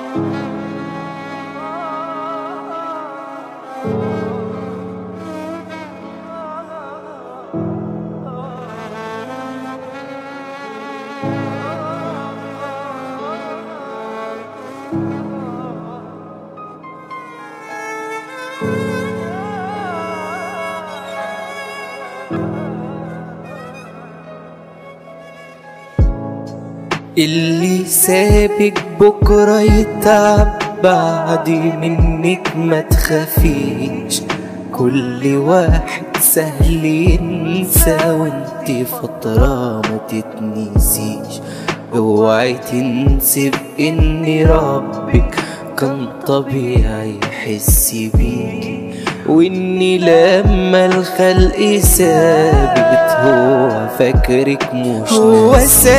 اللي سابك بكرة يتعب بعدي منك ما تخافيش كل واحد سهل ينسى وانت فترة ما تتنسيش اوعي تنسي بان ربك كان طبيعي يحس بيك واني لما الخلق سابت هو فاكرك مش هو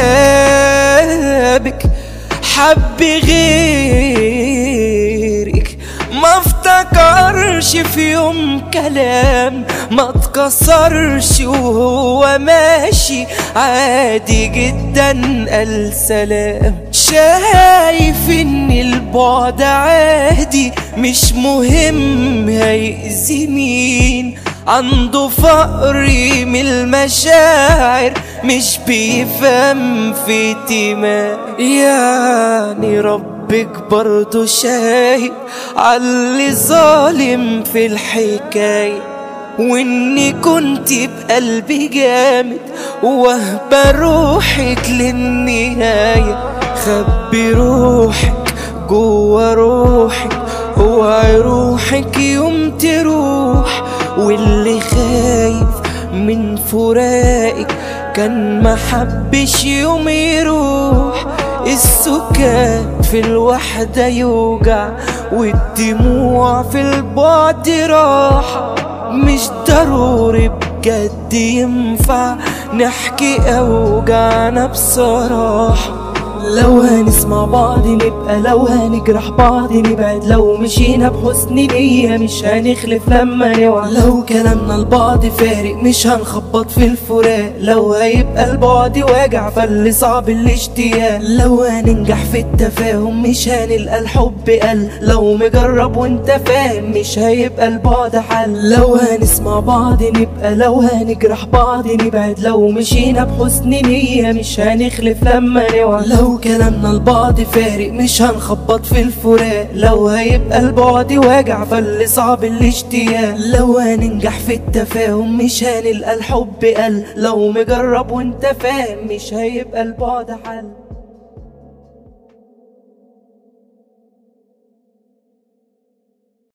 سابك حب غيرك ما افتكرش في يوم كلام ما اتكسرش وهو ماشي عادي جدا قال سلام شايف ان البعد عادي مش مهم هيأذي مين عنده فقر من المشاعر مش بيفهم في تمام يعني ربك برضو شايف عاللي ظالم في الحكايه واني كنت بقلبي جامد وهبة روحك للنهاية خبي روحك جوا روحك اوعي روحك يوم تروح واللي خايف من فراقك كان محبش يوم يروح السكات في الوحدة يوجع والدموع في البعد راحة مش ضروري بجد ينفع نحكي أوجعنا بصراحة لو هنسمع بعض نبقى لو هنجرح بعض نبعد لو مشينا بحسن نية مش هنخلف لما نوعى لو كلامنا البعض فارق مش هنخبط في الفراق لو هيبقى البعد واجع فاللي صعب الاشتياق لو هننجح في التفاهم مش هنلقى الحب قل لو مجرب وانت فاهم مش هيبقى البعد حل لو هنسمع بعض نبقى لو هنجرح بعض نبعد لو مشينا بحسن نية مش هنخلف لما نوعى لو كلامنا البعض فارق مش هنخبط في الفراق لو هيبقى البعد واجع فاللي صعب الاشتياق لو هننجح في التفاهم مش هنلقى الحب قل لو مجرب وانت فاهم مش هيبقى البعد حل